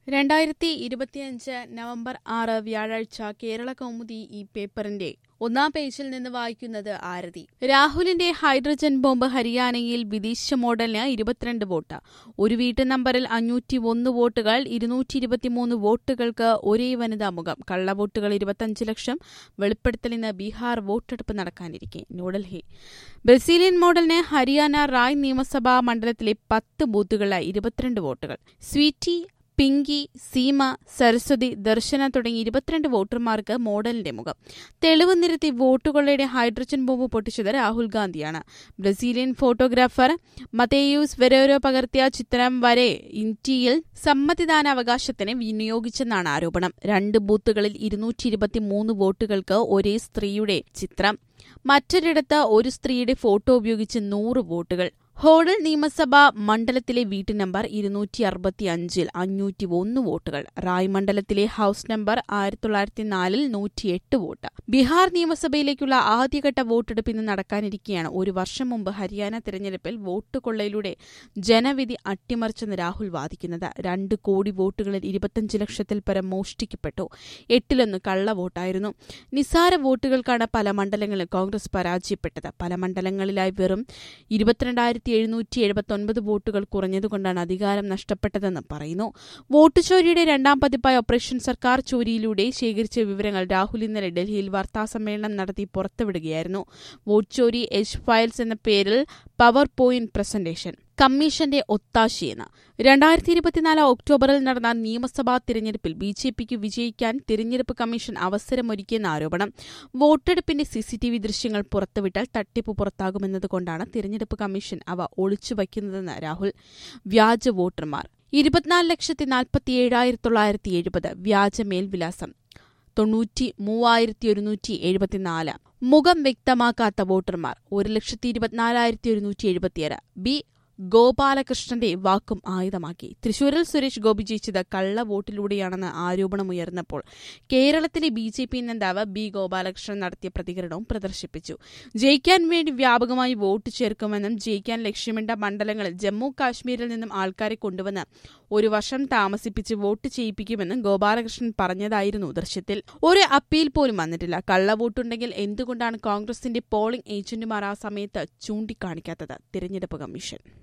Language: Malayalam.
രണ്ടായിരത്തി ഇരുപത്തിയഞ്ച് നവംബർ ആറ് വ്യാഴാഴ്ച കേരള കൗമുദി ഈ പേപ്പറിന്റെ ഒന്നാം പേജിൽ നിന്ന് വായിക്കുന്നത് ആരതി രാഹുലിന്റെ ഹൈഡ്രജൻ ബോംബ് ഹരിയാനയിൽ വിദേശ മോഡലിന് ഇരുപത്തിരണ്ട് വോട്ട് ഒരു വീട്ടു നമ്പറിൽ അഞ്ഞൂറ്റി ഒന്ന് വോട്ടുകൾ ഇരുന്നൂറ്റി ഇരുപത്തിമൂന്ന് വോട്ടുകൾക്ക് ഒരേ വനിതാ മുഖം കള്ളവോട്ടുകൾ ഇരുപത്തഞ്ച് ലക്ഷം വെളിപ്പെടുത്തലിന് ബീഹാർ വോട്ടെടുപ്പ് നടക്കാനിരിക്കെ ന്യൂഡൽഹി ബ്രസീലിയൻ മോഡലിന് ഹരിയാന റായ് നിയമസഭാ മണ്ഡലത്തിലെ പത്ത് ബൂത്തുകളിലായി ഇരുപത്തിരണ്ട് വോട്ടുകൾ സ്വീറ്റി പിങ്കി സീമ സരസ്വതി ദർശന തുടങ്ങി ഇരുപത്തിരണ്ട് വോട്ടർമാർക്ക് മോഡലിന്റെ മുഖം തെളിവ് നിരത്തി വോട്ടുകളുടെ ഹൈഡ്രജൻ ബോംബ് പൊട്ടിച്ചത് രാഹുൽ ഗാന്ധിയാണ് ബ്രസീലിയൻ ഫോട്ടോഗ്രാഫർ മതേയൂസ് വെരോരോ പകർത്തിയ ചിത്രം വരെ ഇന്ത്യയിൽ സമ്മതിദാനാവകാശത്തിന് വിനിയോഗിച്ചെന്നാണ് ആരോപണം രണ്ട് ബൂത്തുകളിൽ ഇരുന്നൂറ്റി ഇരുപത്തിമൂന്ന് വോട്ടുകൾക്ക് ഒരേ സ്ത്രീയുടെ ചിത്രം മറ്റൊരിടത്ത് ഒരു സ്ത്രീയുടെ ഫോട്ടോ ഉപയോഗിച്ച് നൂറ് വോട്ടുകൾ ഹോഡൽ നിയമസഭാ മണ്ഡലത്തിലെ വീട്ടു നമ്പർ ഇരുന്നൂറ്റി അറുപത്തി അഞ്ചിൽ അഞ്ഞൂറ്റി ഒന്ന് വോട്ടുകൾ റായ് മണ്ഡലത്തിലെ ഹൌസ് നമ്പർ ആയിരത്തി തൊള്ളായിരത്തി നാലിൽ നൂറ്റിയെട്ട് വോട്ട് ബീഹാർ നിയമസഭയിലേക്കുള്ള ആദ്യഘട്ട വോട്ടെടുപ്പ് ഇന്ന് നടക്കാനിരിക്കെയാണ് ഒരു വർഷം മുമ്പ് ഹരിയാന തെരഞ്ഞെടുപ്പിൽ വോട്ട് കൊള്ളയിലൂടെ ജനവിധി അട്ടിമറിച്ചെന്ന് രാഹുൽ വാദിക്കുന്നത് രണ്ട് കോടി വോട്ടുകളിൽ ഇരുപത്തിയഞ്ച് ലക്ഷത്തിൽ പരം മോഷ്ടിക്കപ്പെട്ടു എട്ടിലൊന്ന് കള്ളവോട്ടായിരുന്നു നിസാര വോട്ടുകൾക്കാണ് പല മണ്ഡലങ്ങളിൽ കോൺഗ്രസ് പരാജയപ്പെട്ടത് പല മണ്ഡലങ്ങളിലായി വെറും ഇരുപത്തിരണ്ടായിരത്തി എഴുന്നൂറ്റി എഴുപത്തൊൻപത് വോട്ടുകൾ കുറഞ്ഞതുകൊണ്ടാണ് അധികാരം നഷ്ടപ്പെട്ടതെന്ന് പറയുന്നു വോട്ട് ചോരിയുടെ രണ്ടാം പതിപ്പായ ഓപ്പറേഷൻ സർക്കാർ ചോരിയിലൂടെ ശേഖരിച്ച വിവരങ്ങൾ രാഹുൽ ഇന്നലെ ഡൽഹിയിൽ വാർത്താസമ്മേളനം നടത്തി പുറത്തുവിടുകയായിരുന്നു വോട്ട് ചോരി എച്ച് ഫയൽസ് എന്ന പേരിൽ പവർ പോയിന്റ് പ്രസന്റേഷൻ കമ്മീഷന്റെ ഒത്താശയെന്ന് രണ്ടായിരത്തി ഇരുപത്തിനാല് ഒക്ടോബറിൽ നടന്ന നിയമസഭാ തിരഞ്ഞെടുപ്പിൽ ബി ജെ പിക്ക് വിജയിക്കാൻ തിരഞ്ഞെടുപ്പ് കമ്മീഷൻ അവസരമൊരുക്കിയെന്ന ആരോപണം വോട്ടെടുപ്പിന്റെ സിസിടിവി ദൃശ്യങ്ങൾ പുറത്തുവിട്ടാൽ തട്ടിപ്പ് പുറത്താകുമെന്നതുകൊണ്ടാണ് തിരഞ്ഞെടുപ്പ് കമ്മീഷൻ അവ ഒളിച്ചുവയ്ക്കുന്നതെന്ന് രാഹുൽ വ്യാജ വോട്ടർമാർ ഇരുപത്തിനാല് ലക്ഷത്തി നാൽപ്പത്തിയേഴായിരത്തി തൊള്ളായിരത്തി എഴുപത് വ്യാജ മേൽവിലാസം തൊണ്ണൂറ്റി മൂവായിരത്തി ഒരുന്നൂറ്റി എഴുപത്തിനാല് മുഖം വ്യക്തമാക്കാത്ത വോട്ടർമാർ ഒരു ലക്ഷത്തി ഇരുപത്തിനാലായിരത്തി ഒരുന്നൂറ്റി എഴുപത്തിയേഴ് ബി ഗോപാലകൃഷ്ണന്റെ വാക്കും ആയുധമാക്കി തൃശൂരിൽ സുരേഷ് ഗോപി ജയിച്ചത് കള്ള വോട്ടിലൂടെയാണെന്ന് ആരോപണമുയർന്നപ്പോൾ കേരളത്തിലെ ബി ജെ പി നേതാവ് ബി ഗോപാലകൃഷ്ണൻ നടത്തിയ പ്രതികരണവും പ്രദർശിപ്പിച്ചു ജയിക്കാൻ വേണ്ടി വ്യാപകമായി വോട്ട് ചേർക്കുമെന്നും ജയിക്കാൻ ലക്ഷ്യമിട്ട മണ്ഡലങ്ങളിൽ ജമ്മു കാശ്മീരിൽ നിന്നും ആൾക്കാരെ കൊണ്ടുവന്ന് ഒരു വർഷം താമസിപ്പിച്ച് വോട്ട് ചെയ്യിപ്പിക്കുമെന്നും ഗോപാലകൃഷ്ണൻ പറഞ്ഞതായിരുന്നു ദൃശ്യത്തിൽ ഒരു അപ്പീൽ പോലും വന്നിട്ടില്ല കള്ളവോട്ടുണ്ടെങ്കിൽ എന്തുകൊണ്ടാണ് കോൺഗ്രസിന്റെ പോളിംഗ് ഏജന്റുമാർ ആ സമയത്ത് ചൂണ്ടിക്കാണിക്കാത്തത് തിരഞ്ഞെടുപ്പ് കമ്മീഷൻ